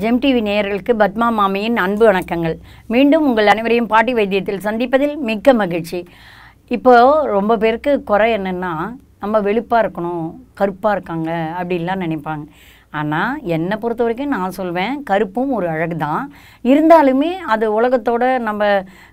GeM TV நேயர்களுக்கு பத்மா மாமியின் அன்பு வணக்கங்கள் மீண்டும் உங்கள் அனைவரையும் பாட்டி வைத்தியத்தில் சந்திப்பதில் மிக்க மகிழ்ச்சி இப்போ ரொம்ப பேருக்கு குறை என்னென்னா நம்ம வெளுப்பாக இருக்கணும் கருப்பாக இருக்காங்க அப்படின்லாம் நினைப்பாங்க ஆனால் என்னை பொறுத்த வரைக்கும் நான் சொல்வேன் கருப்பும் ஒரு அழகு தான் இருந்தாலுமே அது உலகத்தோட நம்ம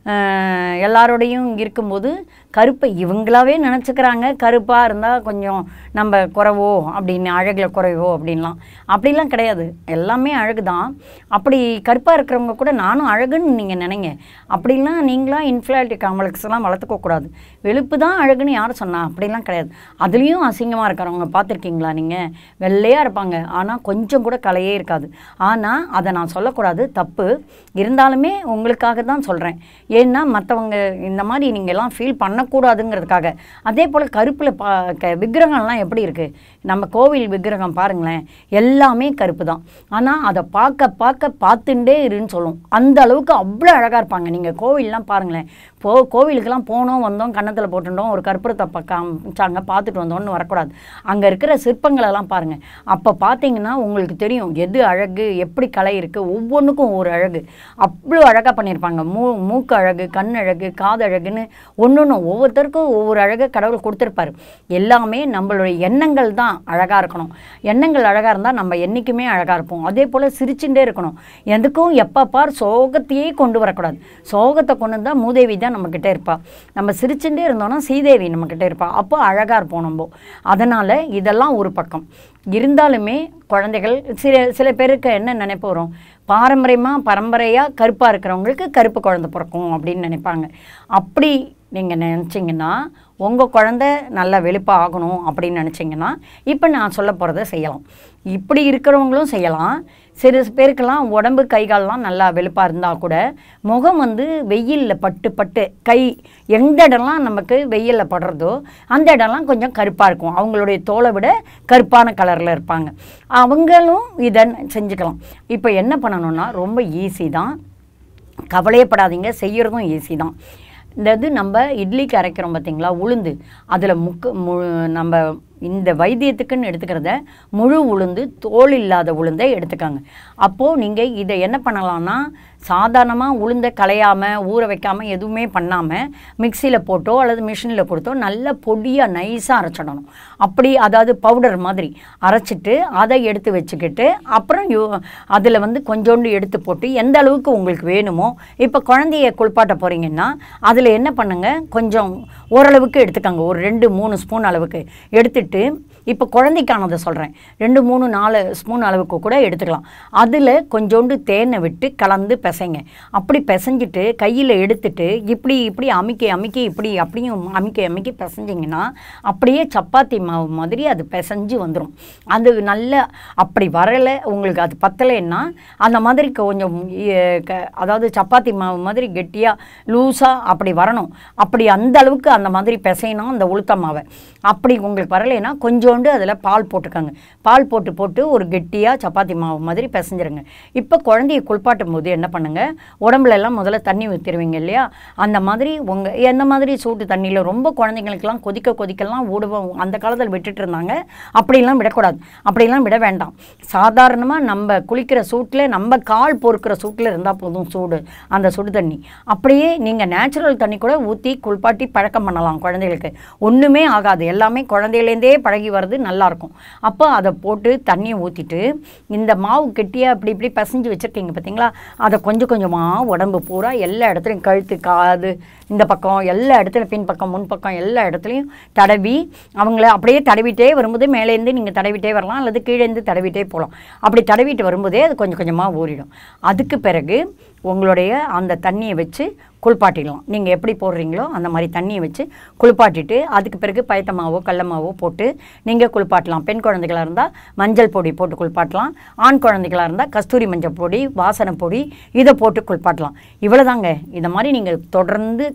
அஹ், எல்லாரோடையும் இருக்கும்போது கருப்பை இவங்களாவே நினச்சிக்கிறாங்க கருப்பாக இருந்தால் கொஞ்சம் நம்ம குறைவோ அப்படின்னு அழகில் குறைவோ அப்படின்லாம் அப்படிலாம் கிடையாது எல்லாமே அழகு தான் அப்படி கருப்பாக இருக்கிறவங்க கூட நானும் அழகுன்னு நீங்கள் நினைங்க அப்படிலாம் நீங்களாம் இன்ஃப்ளாரிட்டி காம்ப்ளெக்ஸ்லாம் வளர்த்துக்க கூடாது வெளுப்பு தான் அழகுன்னு யார் சொன்னா அப்படிலாம் கிடையாது அதுலேயும் அசிங்கமாக இருக்கிறவங்க பார்த்துருக்கீங்களா நீங்கள் வெள்ளையாக இருப்பாங்க ஆனால் கொஞ்சம் கூட கலையே இருக்காது ஆனால் அதை நான் சொல்லக்கூடாது தப்பு இருந்தாலுமே உங்களுக்காக தான் சொல்கிறேன் ஏன்னா மற்றவங்க இந்த மாதிரி நீங்கள் எல்லாம் ஃபீல் பண்ணக்கூடாதுங்கிறதுக்காக அதே போல் கருப்பில் பா க விக்கிரகம்லாம் எப்படி இருக்குது நம்ம கோவில் விக்கிரகம் பாருங்களேன் எல்லாமே கருப்பு தான் ஆனால் அதை பார்க்க பார்க்க பார்த்துட்டே இருன்னு சொல்லும் அந்த அளவுக்கு அவ்வளோ அழகாக இருப்பாங்க நீங்கள் கோவில்லாம் பாருங்களேன் போ கோவிலுக்கெல்லாம் போனோம் வந்தோம் கன்னத்தில் போட்டுட்டோம் ஒரு கற்பூரத்தை ப- காமிச்சாங்க பார்த்துட்டு வந்தோம்னு வரக்கூடாது அங்கே இருக்கிற சிற்பங்களெல்லாம் பாருங்கள் அப்போ பார்த்தீங்கன்னா உங்களுக்கு தெரியும் எது அழகு எப்படி கலை இருக்குது ஒவ்வொன்றுக்கும் ஒரு அழகு அவ்வளோ அழகாக பண்ணியிருப்பாங்க மூ மூக்கு அழகு கண் அழகு காது அழகுன்னு ஒன்று ஒன்று ஒவ்வொருத்தருக்கும் ஒவ்வொரு அழகை கடவுள் கொடுத்துருப்பாரு எல்லாமே நம்மளுடைய எண்ணங்கள் தான் அழகாக இருக்கணும் எண்ணங்கள் அழகாக இருந்தால் நம்ம என்றைக்குமே அழகாக இருப்போம் அதே போல் சிரிச்சுட்டே இருக்கணும் எதுக்கும் எப்போ பார் சோகத்தையே கொண்டு வரக்கூடாது சோகத்தை கொண்டு வந்தால் மூதேவி தான் நம்மக்கிட்ட இருப்பா நம்ம சிரிச்சுட்டே இருந்தோம்னா சீதேவி நம்மக்கிட்ட இருப்பா அப்போ அழகாக இருப்போம் நம்ம அதனால் இதெல்லாம் ஒரு பக்கம் இருந்தாலுமே குழந்தைகள் சில சில பேருக்கு என்ன நினைப்பு வரும் பாரம்பரியமாக பரம்பரையாக கருப்பாக இருக்கிறவங்களுக்கு கருப்பு குழந்தை பிறக்கும் அப்படின்னு நினைப்பாங்க அப்படி நீங்கள் நினச்சிங்கன்னா உங்கள் குழந்த நல்லா வெளுப்பாக ஆகணும் அப்படின்னு நினச்சிங்கன்னா இப்போ நான் சொல்ல போகிறத செய்யலாம் இப்படி இருக்கிறவங்களும் செய்யலாம் சில பேருக்கெல்லாம் உடம்பு கை கால்லாம் நல்லா வெளுப்பாக இருந்தால் கூட முகம் வந்து வெயிலில் பட்டு பட்டு கை எந்த இடம்லாம் நமக்கு வெயிலில் படுறதோ அந்த இடம்லாம் கொஞ்சம் கருப்பாக இருக்கும் அவங்களுடைய தோலை விட கருப்பான கலரில் இருப்பாங்க அவங்களும் இதை செஞ்சுக்கலாம் இப்போ என்ன பண்ணணும்னா ரொம்ப ஈஸி தான் கவலையப்படாதீங்க செய்யறதும் ஈஸி தான் இந்த இது நம்ம இட்லிக்கு அரைக்கிறோம் பார்த்தீங்களா உளுந்து அதில் முக்கு மு நம்ம இந்த வைத்தியத்துக்குன்னு எடுத்துக்கிறத முழு உளுந்து தோல் இல்லாத உளுந்தை எடுத்துக்கோங்க அப்போது நீங்கள் இதை என்ன பண்ணலாம்னா சாதாரணமாக உளுந்தை களையாமல் ஊற வைக்காமல் எதுவுமே பண்ணாமல் மிக்சியில் போட்டோ அல்லது மிஷினில் கொடுத்தோ நல்ல பொடியாக நைஸாக அரைச்சிடணும் அப்படி அதாவது பவுடர் மாதிரி அரைச்சிட்டு அதை எடுத்து வச்சுக்கிட்டு அப்புறம் யூ அதில் வந்து கொஞ்சோண்டு எடுத்து போட்டு எந்த அளவுக்கு உங்களுக்கு வேணுமோ இப்போ குழந்தைய குளிப்பாட்ட போகிறீங்கன்னா அதில் என்ன பண்ணுங்க கொஞ்சம் ஓரளவுக்கு எடுத்துக்கோங்க ஒரு ரெண்டு மூணு ஸ்பூன் அளவுக்கு எடுத்துட்டு இப்போ குழந்தைக்கானதை சொல்கிறேன் ரெண்டு மூணு நாலு ஸ்பூன் அளவுக்கு கூட எடுத்துக்கலாம் அதில் கொஞ்சோண்டு தேனை விட்டு கலந்து பிசைங்க அப்படி பிசைஞ்சிட்டு கையில் எடுத்துட்டு இப்படி இப்படி அமுக்கி அமுக்கி இப்படி அப்படியும் அமுக்கி அமுக்கி பிசைஞ்சிங்கன்னா அப்படியே சப்பாத்தி மாவு மாதிரி அது பிசைஞ்சு வந்துடும் அது நல்ல அப்படி வரலை உங்களுக்கு அது பத்தலைன்னா அந்த மாதிரி கொஞ்சம் எ, க- அதாவது சப்பாத்தி மாவு மாதிரி கெட்டியாக லூஸாக அப்படி வரணும் அப்படி அந்த அளவுக்கு அந்த மாதிரி பிசையணும் அந்த உளுத்த மாவை அப்படி உங்களுக்கு வரலைன்னா கொஞ்சோண்டு அதில் பால் போட்டுக்கோங்க பால் போட்டு போட்டு ஒரு கெட்டியாக சப்பாத்தி மாவு மாதிரி பிசைஞ்சிருங்க இப்போ குழந்தைய குளிப்பாட்டும் போது என்ன பண்ணுங்க உடம்புல எல்லாம் முதல்ல தண்ணி ஊற்றிடுவீங்க இல்லையா அந்த மாதிரி உங்கள் எந்த மாதிரி சூட்டு தண்ணியில் ரொம்ப குழந்தைங்களுக்கெல்லாம் கொதிக்க கொதிக்கலாம் ஊடுவோம் அந்த காலத்தில் விட்டுட்டு இருந்தாங்க அப்படிலாம் விடக்கூடாது அப்படிலாம் விட வேண்டாம் சாதாரணமாக நம்ம குளிக்கிற சூட்டில் நம்ம கால் பொறுக்கிற சூட்டில் இருந்தால் போதும் சூடு அந்த சுடு தண்ணி அப்படியே நீங்கள் நேச்சுரல் தண்ணி கூட ஊற்றி குளிப்பாட்டி பழக்கம் பண்ணலாம் குழந்தைகளுக்கு ஒன்றுமே ஆகாது எல்லாமே குழந்தையிலேருந்தே பழகி வர்றது நல்லாயிருக்கும் அப்போ அதை போட்டு தண்ணியை ஊற்றிட்டு இந்த மாவு கெட்டியாக இப்படி இப்படி பிசைஞ்சு வச்சுருக்கீங்க பார்த்தீங்களா அதை கொஞ்சம் கொஞ்சமாக உடம்பு பூரா எல்லா இடத்துலையும் கழுத்து காது இந்த பக்கம் எல்லா இடத்துலையும் பின் பக்கம் முன் பக்கம் எல்லா இடத்துலையும் தடவி அவங்கள அப்படியே தடவிட்டே வரும்போது மேலேருந்து நீங்கள் தடவிட்டே வரலாம் அல்லது கீழேருந்து தடவிட்டே போகலாம் அப்படி தடவிட்டு வரும்போதே அது கொஞ்சம் கொஞ்சமாக ஊறிடும் அதுக்கு பிறகு உங்களுடைய அந்த தண்ணியை வச்சு குளிப்பாட்டிடலாம் நீங்கள் எப்படி போடுறீங்களோ அந்த மாதிரி தண்ணியை வச்சு குளிப்பாட்டிட்டு அதுக்கு பிறகு பயத்த மாவோ கடல மாவோ போட்டு நீங்கள் குளிப்பாட்டலாம் பெண் குழந்தைகளாக இருந்தால் மஞ்சள் பொடி போட்டு குளிப்பாட்டலாம் ஆண் குழந்தைகளாக இருந்தால் கஸ்தூரி மஞ்சள் பொடி வாசனை பொடி இதை போட்டு குளிப்பாட்டலாம் இவ்வளோதாங்க இந்த மாதிரி நீங்கள் தொடர்ந்து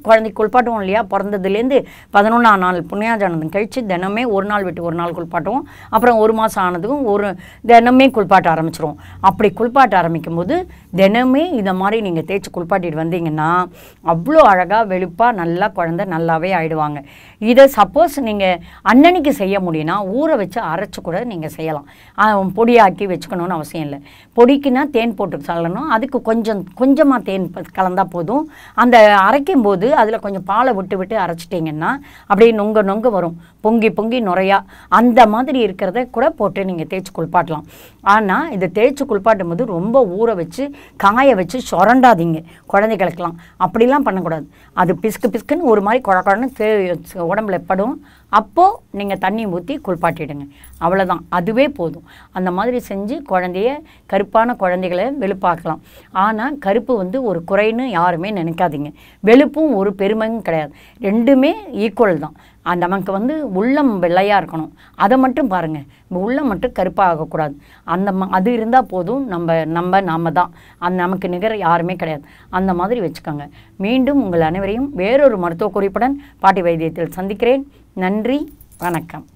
குழந்தைக்கு குளிப்பாட்டுவோம் இல்லையா பிறந்ததுலேருந்து பதினொன்றாம் நாள் புண்ணியாஜானதம் கழித்து தினமே ஒரு நாள் விட்டு ஒரு நாள் குளிப்பாட்டுவோம் அப்புறம் ஒரு மாதம் ஆனதுக்கும் ஒரு தினமே குளிப்பாட்ட ஆரம்பிச்சிருவோம் அப்படி குளிப்பாட்ட ஆரம்பிக்கும் போது தினமே இதை மாதிரி நீங்கள் தேய்ச்சி குளிப்பாட்டிட்டு வந்தீங்கன்னா அவ்வளோ அழகாக வெளுப்பாக நல்லா குழந்தை நல்லாவே ஆயிடுவாங்க இதை சப்போஸ் நீங்கள் அன்னன்னைக்கு செய்ய முடியும்னா ஊற வச்சு அரைச்சி கூட நீங்கள் செய்யலாம் ஆ, பொடியாக்கி வச்சுக்கணும்னு அவசியம் இல்லை பொடிக்குன்னா தேன் போட்டு சொல்லணும் அதுக்கு கொஞ்சம் கொஞ்சமாக தேன் ப- கலந்தா போதும் அந்த அரைக்கும் போது அதில் கொஞ்சம் பாலை விட்டு விட்டு அரைச்சிட்டிங்கன்னா அப்படியே நொங்க நொங்க வரும் பொங்கி பொங்கி நுரையா அந்த மாதிரி இருக்கிறத கூட போட்டு நீங்கள் தேய்ச்சி குளிப்பாட்டலாம் ஆனால் இதை தேய்ச்சி குளிப்பாட்டும் போது ரொம்ப ஊற வச்சு காய வச்சு சுரண்டாதீங்க குழந்தைகளுக்கெல்லாம் அப்படிலாம் பண்ணக்கூடாது அது பிஸ்கு பிஸ்குன்னு ஒரு மாதிரி குழ குழன்னு தே உடம்புல படும் அப்போது நீங்கள் தண்ணி ஊற்றி குளிப்பாட்டிடுங்க அவ்வளோதான் அதுவே போதும் அந்த மாதிரி செஞ்சு குழந்தைய கருப்பான குழந்தைகளை வெளுப்பாக்கலாம் ஆனால் கருப்பு வந்து ஒரு குறைன்னு யாருமே நினைக்காதீங்க வெளுப்பும் ஒரு பெருமையும் கிடையாது ரெண்டுமே ஈக்குவல் தான் அது நமக்கு வந்து உள்ளம் வெள்ளையாக இருக்கணும் அதை மட்டும் பாருங்கள் உள்ளம் மட்டும் கருப்பாக ஆகக்கூடாது அந்த ம அது இருந்தால் போதும் நம்ம நம்ம நாம தான் அந்த நமக்கு நிகர் யாருமே கிடையாது அந்த மாதிரி வச்சுக்கோங்க மீண்டும் உங்கள் அனைவரையும் வேறொரு மருத்துவ குறிப்புடன் பாட்டி வைத்தியத்தில் சந்திக்கிறேன் நன்றி வணக்கம்